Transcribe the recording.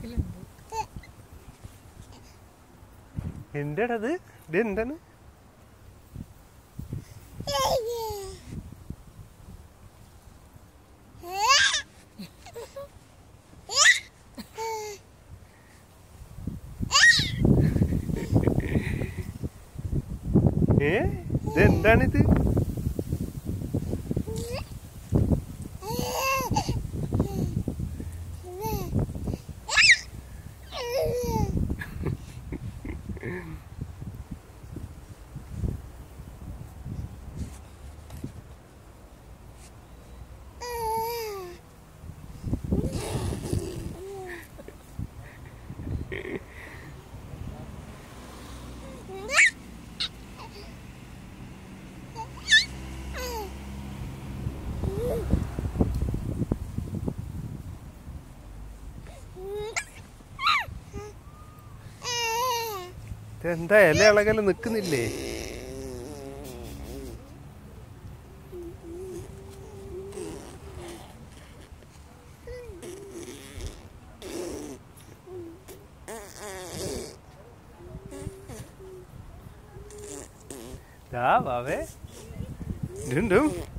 ബാക്കിലുണ്ട് എന്താടത് ഇത് എന്താണ് ഏ ഇത് എന്താണിത് ഇത് എന്താ ഇല ഇളകല് നിക്കുന്നില്ലേ ദാ വാവേ ഡും ഡും